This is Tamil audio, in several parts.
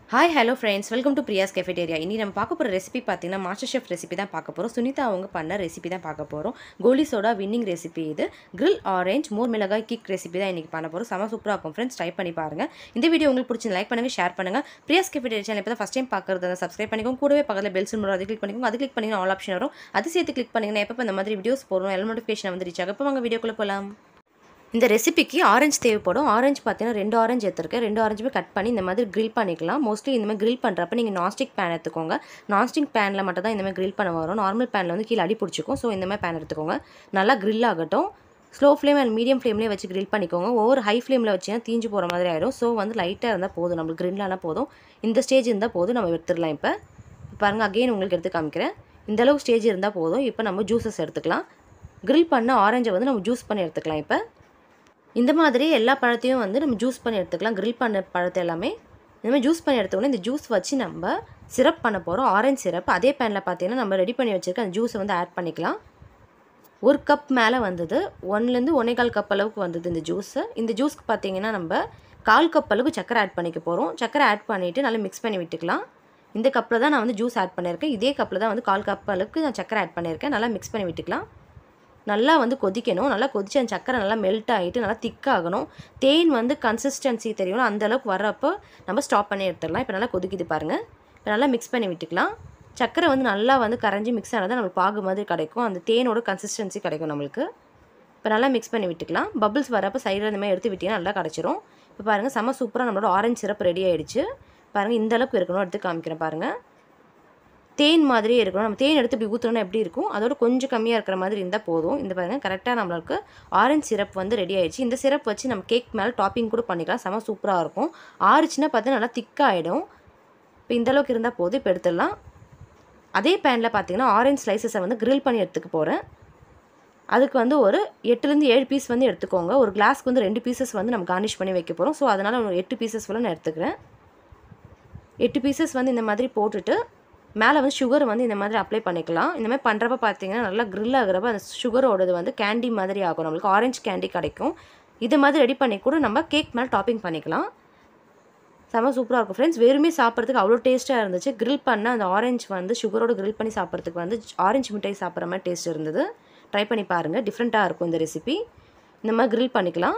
hi hello friends welcome to Priya's cafeteria இனி நம்ம பார்க்க போகிற ரெசிபி பார்த்தீங்கன்னா மாஸ்டர் ஷெஃப் ரெசிபி தான் பார்க்க போகிறோம் சுனிதா அவங்க பண்ண ரெசிபி தான் பார்க்க போகிறோம் கோலி சோடா வின்னிங் ரெசிபி இது grill ஆரஞ்ச் மோர் மிளகாய் கிக் ரெசிபி தான் இன்றைக்கி பண்ண போகிறோம் செம சூப்பராக இருக்கும் ஃப்ரெண்ட்ஸ் ட்ரை பண்ணி பாருங்கள் இந்த வீடியோ உங்களுக்கு பிடிச்சி லைக் பண்ணுங்கள் ஷேர் பண்ணுங்கள் பிரியாஸ் கெஃபேட்டேரியா சேனல் இப்போ தான் ஃபஸ்ட் டைம் பார்க்குறது சப்ஸ்கிரைப் பண்ணிக்கோங்க கூடவே பக்கத்தில் பெல் சிம்பிள் அது கிளிக் பண்ணிக்கோங்க அது கிளிக் பண்ணிங்கன்னா ஆல் ஆப்ஷன் வரும் அது சேர்த்து கிளிக் பண்ணிங்கன்னா எப்போ இந்த மாதிரி வீடியோஸ் போடுறோம் எல்லா நோட்டிஃபிகேஷன் வந்து ரீச் ஆகும் இப்போ வாங்க வீடியோக்குள்ளே போகலாம் இந்த ரெசிபிக்கு ஆரஞ்சு தேவைப்படும் ஆரஞ்சு பார்த்தீங்கன்னா ரெண்டு ஆரஞ்சு எடுத்துருக்கேன் ரெண்டு ஆரஞ்சுமே கட் பண்ணி இந்த மாதிரி grill பண்ணிக்கலாம் மோஸ்ட்லி இந்த மாதிரி grill பண்ணுறப்ப நீங்கள் நான்ஸ்டிக் பேன் எடுத்துக்கோங்க நான்ஸ்டிக் பேனில் மட்டும் தான் இந்த மாதிரி grill பண்ண வரும் நார்மல் பேனில் வந்து கீழே அடி பிடிச்சிக்கும் ஸோ இந்த மாதிரி பேன் எடுத்துக்கோங்க நல்லா grill ஆகட்டும் ஸ்லோ ஃப்ளேம் அண்ட் மீடியம் ஃப்ளேம்லேயே வச்சு grill பண்ணிக்கோங்க ஒவ்வொரு ஹை ஃப்ளேமில் வச்சிங்கன்னா தீஞ்சு போகிற மாதிரி ஆகிடும் ஸோ வந்து லைட்டாக இருந்தால் போதும் நம்மளுக்கு grill ஆனால் போதும் இந்த ஸ்டேஜ் இருந்தால் போதும் நம்ம எடுத்துடலாம் இப்போ பாருங்கள் அகைன் உங்களுக்கு எடுத்து காமிக்கிறேன் இந்த அளவுக்கு ஸ்டேஜ் இருந்தால் போதும் இப்போ நம்ம ஜூஸஸ் எடுத்துக்கலாம் grill பண்ண ஆரஞ்சை வந்து நம்ம ஜூஸ் பண்ணி எடுத்துக்கலாம் இப்போ இந்த மாதிரி எல்லா பழத்தையும் வந்து நம்ம ஜூஸ் பண்ணி எடுத்துக்கலாம் grill பண்ண பழத்தை எல்லாமே இந்த மாதிரி ஜூஸ் பண்ணி எடுத்தோடனே இந்த ஜூஸ் வச்சு நம்ம சிரப் பண்ண போகிறோம் ஆரஞ்சு சிரப் அதே பேனில் பார்த்தீங்கன்னா நம்ம ரெடி பண்ணி வச்சுருக்க அந்த ஜூஸை வந்து ஆட் பண்ணிக்கலாம் ஒரு கப் மேலே வந்தது ஒன்லேருந்து ஒன்றே கால் கப் அளவுக்கு வந்தது இந்த ஜூஸு இந்த ஜூஸ்க்கு பார்த்தீங்கன்னா நம்ம கால் கப் அளவுக்கு சக்கரை ஆட் பண்ணிக்க போகிறோம் சக்கரை ஆட் பண்ணிவிட்டு நல்லா மிக்ஸ் பண்ணி விட்டுக்கலாம் இந்த கப்பில் தான் நான் வந்து ஜூஸ் ஆட் பண்ணியிருக்கேன் இதே கப்பில் தான் வந்து கால் கப் அளவுக்கு நான் சக்கரை ஆட் பண்ணியிருக்கேன் நல்லா மிக்ஸ் பண்ணி விட்டுக்கலாம் நல்லா வந்து கொதிக்கணும் நல்லா கொதிச்சு அந்த சக்கரை நல்லா மெல்ட் ஆகிட்டு நல்லா திக்காகணும் தேன் வந்து கன்சிஸ்டன்சி தெரியணும் அந்த அளவுக்கு வர்றப்போ நம்ம ஸ்டாப் பண்ணி எடுத்துடலாம் இப்போ நல்லா கொதிக்குது பாருங்கள் இப்போ நல்லா மிக்ஸ் பண்ணி விட்டுக்கலாம் சக்கரை வந்து நல்லா வந்து கரைஞ்சி மிக்ஸ் ஆனதான் நம்மளுக்கு பாகு மாதிரி கிடைக்கும் அந்த தேனோட கன்சிஸ்டன்சி கிடைக்கும் நம்மளுக்கு இப்போ நல்லா மிக்ஸ் பண்ணி விட்டுக்கலாம் பபிள்ஸ் வரப்போ சைடில் இந்த மாதிரி எடுத்து விட்டிங்கன்னா நல்லா கிடச்சிரும் இப்போ பாருங்கள் செம்ம சூப்பராக நம்மளோட ஆரஞ்சு சிரப் ரெடி ஆகிடுச்சு பாருங்கள் இந்த அளவுக்கு இருக்கணும் எடுத்து காமிக்கிறேன் பாருங்கள் தேன் மாதிரியே இருக்கணும் நம்ம தேன் எடுத்து இப்படி ஊற்றணும்னா எப்படி இருக்கும் அதோட கொஞ்சம் கம்மியாக இருக்கிற மாதிரி இருந்தால் போதும் இந்த பாருங்கள் கரெக்டாக நம்மளுக்கு ஆரஞ்சு சிரப் வந்து ரெடி ஆயிடுச்சு இந்த சிரப் வச்சு நம்ம கேக் மேலே டாப்பிங் கூட பண்ணிக்கலாம் செம சூப்பராக இருக்கும் ஆறுச்சுன்னா பார்த்தா நல்லா திக்காகிடும் இப்போ இந்த அளவுக்கு இருந்தால் போதும் இப்போ எடுத்துடலாம் அதே பேனில் பார்த்தீங்கன்னா ஆரஞ்சு ஸ்லைசஸை வந்து grill பண்ணி எடுத்துக்க போகிறேன் அதுக்கு வந்து ஒரு எட்டுலேருந்து ஏழு பீஸ் வந்து எடுத்துக்கோங்க ஒரு கிளாஸ்க்கு வந்து ரெண்டு பீசஸ் வந்து நம்ம கார்னிஷ் பண்ணி வைக்க போகிறோம் ஸோ அதனால் ஒரு எட்டு பீசஸ் ஃபுல்லாக நான் எடுத்துக்கிறேன் எட்டு பீசஸ் வந்து இந்த மாதிரி போட்டுட்டு மேலே வந்து சுகர் வந்து இந்த மாதிரி அப்ளை பண்ணிக்கலாம் இந்த மாதிரி பண்ணுறப்ப பார்த்தீங்கன்னா நல்லா grill ஆகுறப்ப அந்த சுகரோடது வந்து கேண்டி மாதிரி ஆகும் நம்மளுக்கு ஆரஞ்சு கேண்டி கிடைக்கும் இது மாதிரி ரெடி பண்ணி கூட நம்ம கேக் மேலே டாப்பிங் பண்ணிக்கலாம் செம சூப்பராக இருக்கும் ஃப்ரெண்ட்ஸ் வெறுமே சாப்பிட்றதுக்கு அவ்வளோ டேஸ்ட்டாக இருந்துச்சு grill பண்ண அந்த ஆரஞ்சு வந்து சுகரோட grill பண்ணி சாப்பிட்றதுக்கு வந்து ஆரஞ்சு மிட்டாய் சாப்பிட்ற மாதிரி டேஸ்ட் இருந்தது ட்ரை பண்ணி பாருங்கள் டிஃப்ரெண்ட்டாக இருக்கும் இந்த ரெசிபி இந்த மாதிரி grill பண்ணிக்கலாம்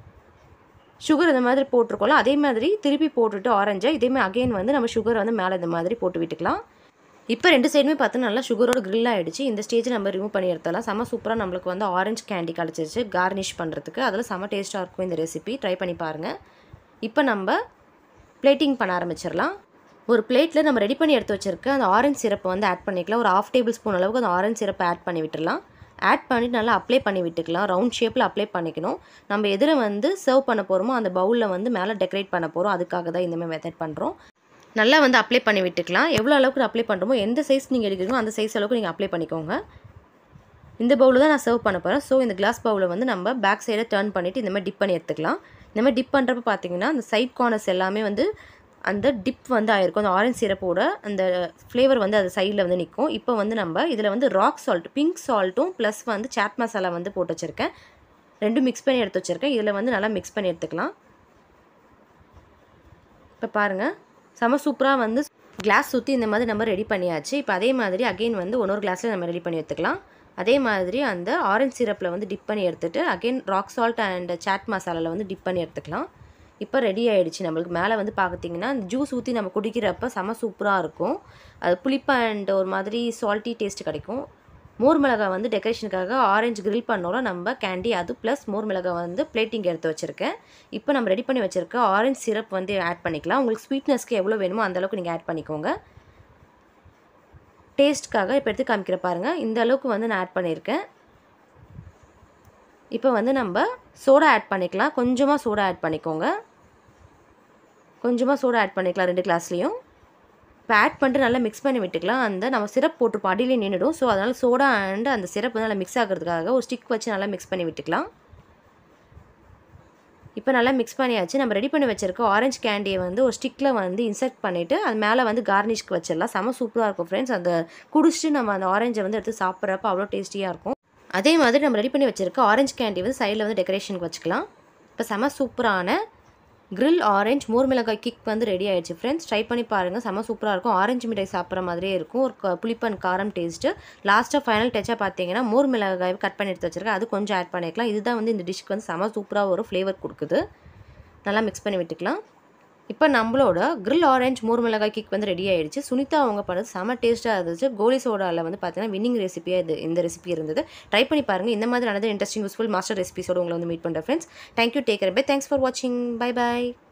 சுகர் இந்த மாதிரி போட்டிருக்கோம்ல அதே மாதிரி திருப்பி போட்டுட்டு ஆரஞ்சை இதே மாதிரி அகைன் வந்து நம்ம சுகர் வந்து மேலே இந்த மாதிரி போட்டு விட்டுக்கலாம் இப்போ ரெண்டு சைடுமே பார்த்து நல்லா சுகரோட grill ஆகிடுச்சு இந்த ஸ்டேஜ் நம்ம ரிமூவ் பண்ணி எடுத்துடலாம் செம சூப்பராக நம்மளுக்கு வந்து ஆரஞ்சு கேண்டி கிடச்சிருச்சு கார்னிஷ் பண்ணுறதுக்கு அதில் செம டேஸ்ட்டாக இருக்கும் இந்த ரெசிபி ட்ரை பண்ணி பாருங்கள் இப்போ நம்ம பிளேட்டிங் பண்ண ஆரம்பிச்சிடலாம் ஒரு பிளேட்டில் நம்ம ரெடி பண்ணி எடுத்து வச்சிருக்க அந்த ஆரஞ்சு சிரப்பை வந்து ஆட் பண்ணிக்கலாம் ஒரு ஆஃப் டேபிள் ஸ்பூன் அளவுக்கு அந்த ஆரஞ்சு சிரப்பை ஆட் பண்ணி விட்டுடலாம் ஆட் பண்ணிட்டு நல்லா அப்ளை பண்ணி விட்டுக்கலாம் ரவுண்ட் ஷேப்பில் அப்ளை பண்ணிக்கணும் நம்ம எதில் வந்து சர்வ் பண்ண போகிறோமோ அந்த பவுலில் வந்து மேலே டெக்கரேட் பண்ண போகிறோம் அதுக்காக தான் இந்த மாதிரி மெத்தட் பண்ணுறோம் நல்லா வந்து அப்ளை பண்ணி விட்டுக்கலாம் எவ்வளோ அளவுக்கு அப்ளை பண்ணுறோமோ எந்த சைஸ் நீங்கள் எடுக்கிறீங்களோ அந்த சைஸ் அளவுக்கு நீங்கள் அப்ளை பண்ணிக்கோங்க இந்த பவுலில் தான் நான் சர்வ் பண்ண போகிறேன் ஸோ இந்த கிளாஸ் பவுலை வந்து நம்ம பேக் சைடை டர்ன் பண்ணிவிட்டு இந்த மாதிரி டிப் பண்ணி எடுத்துக்கலாம் இந்த மாதிரி டிப் பண்ணுறப்ப பார்த்தீங்கன்னா அந்த சைட் கார்னர்ஸ் எல்லாமே வந்து அந்த டிப் வந்து ஆயிருக்கும் அந்த ஆரஞ்சு சிரப்போட அந்த ஃப்ளேவர் வந்து அது சைடில் வந்து நிற்கும் இப்போ வந்து நம்ம இதில் வந்து ராக் சால்ட் பிங்க் சால்ட்டும் ப்ளஸ் வந்து சாட் மசாலா வந்து போட்டு வச்சுருக்கேன் ரெண்டும் மிக்ஸ் பண்ணி எடுத்து வச்சுருக்கேன் இதில் வந்து நல்லா மிக்ஸ் பண்ணி எடுத்துக்கலாம் இப்போ பாருங்கள் செம சூப்பராக வந்து கிளாஸ் சுற்றி இந்த மாதிரி நம்ம ரெடி பண்ணியாச்சு இப்போ அதே மாதிரி அகெயின் வந்து ஒன்னொரு கிளாஸில் நம்ம ரெடி பண்ணி எடுத்துக்கலாம் அதே மாதிரி அந்த ஆரஞ்சு சிரப்பில் வந்து டிப் பண்ணி எடுத்துகிட்டு again rock salt and chaat மசாலாவில் வந்து டிப் பண்ணி எடுத்துக்கலாம் இப்போ ரெடி ஆகிடுச்சு நம்மளுக்கு மேலே வந்து பார்த்தீங்கன்னா அந்த ஜூஸ் ஊற்றி நம்ம குடிக்கிறப்ப செம சூப்பராக இருக்கும் அது புளிப்பு அண்ட் ஒரு மாதிரி சால்ட்டி டேஸ்ட் கிடைக்கும் மோர் மிளகாய் வந்து டெக்கரேஷனுக்காக ஆரஞ்சு கிரில் பண்ணோல நம்ம கேண்டி அது ப்ளஸ் மோர் மிளகாய் வந்து பிளேட்டிங் எடுத்து வச்சுருக்கேன் இப்போ நம்ம ரெடி பண்ணி வச்சுருக்க ஆரஞ்சு சிரப் வந்து ஆட் பண்ணிக்கலாம் உங்களுக்கு ஸ்வீட்னஸ்க்கு எவ்வளோ வேணுமோ அந்தளவுக்கு நீங்கள் ஆட் பண்ணிக்கோங்க டேஸ்ட்டுக்காக இப்போ எடுத்து காமிக்கிற பாருங்கள் இந்த அளவுக்கு வந்து நான் ஆட் பண்ணியிருக்கேன் இப்போ வந்து நம்ம சோடா ஆட் பண்ணிக்கலாம் கொஞ்சமாக சோடா ஆட் பண்ணிக்கோங்க கொஞ்சமாக சோடா ஆட் பண்ணிக்கலாம் ரெண்டு கிளாஸ்லேயும் இப்போ ஆட் பண்ணிட்டு நல்லா மிக்ஸ் பண்ணி விட்டுக்கலாம் அந்த நம்ம சிரப் போட்டிருப்போம் அடியிலே நின்றுடும் ஸோ அதனால் சோடா அண்ட் அந்த சிரப் வந்து நல்லா மிக்ஸ் ஆகிறதுக்காக ஒரு ஸ்டிக் வச்சு நல்லா மிக்ஸ் பண்ணி விட்டுக்கலாம் இப்போ நல்லா மிக்ஸ் பண்ணியாச்சு நம்ம ரெடி பண்ணி வச்சிருக்க ஆரஞ்சு கேண்டியை வந்து ஒரு ஸ்டிக்கில் வந்து இன்சர்ட் பண்ணிவிட்டு அது மேலே வந்து கார்னிஷ்க்கு வச்சிடலாம் செம சூப்பராக இருக்கும் ஃப்ரெண்ட்ஸ் அந்த குடிச்சிட்டு நம்ம அந்த ஆரஞ்சை வந்து எடுத்து சாப்பிட்றப்ப அவ்வளோ டேஸ்டியாக இருக்கும் அதே மாதிரி நம்ம ரெடி பண்ணி வச்சிருக்க ஆரஞ்சு கேண்டி வந்து சைடில் வந்து டெக்கரேஷனுக்கு வச்சுக்கலாம் இப்போ செம சூப்பரான grill ஆரஞ்ச் மோர் மிளகாய் கிக் வந்து ரெடி ஆயிடுச்சு ஃப்ரெண்ட்ஸ் ட்ரை பண்ணி பாருங்கள் செம்ம சூப்பராக இருக்கும் ஆரஞ்சு மிட்டாய் சாப்பிட்ற மாதிரியே இருக்கும் ஒரு க- புளிப்பன் காரம் டேஸ்ட்டு லாஸ்ட்டாக ஃபைனல் டச்சாக பார்த்தீங்கன்னா மோர் மிளகாய் கட் பண்ணி எடுத்து வச்சிருக்கேன் அது கொஞ்சம் ஆட் பண்ணிக்கலாம் இதுதான் வந்து இந்த டிஷ்க்கு வந்து செம்ம சூப்பராக ஒரு ஃப்ளேவர் கொடுக்குது நல்லா மிக்ஸ் பண்ணி விட்டுக்கலாம் இப்போ நம்மளோட grill ஆரஞ்ச் மோர் மிளகாய் கிக் வந்து ரெடி ஆயிடுச்சு சுனிதா அவங்க பண்ணது செம டேஸ்ட்டாக இருந்துச்சு கோலி சோடாவில் வந்து பார்த்தீங்கன்னா வின்னிங் ரெசிபியாக இது இந்த ரெசிபி இருந்தது ட்ரை பண்ணி பாருங்கள் இந்த மாதிரி another இன்ட்ரெஸ்டிங் யூஸ்ஃபுல் மாஸ்டர் ரெசிபிஸோட உங்களை வந்து மீட் பண்ணுறேன் friends thank you take care bye thanks for வாட்சிங் பை பை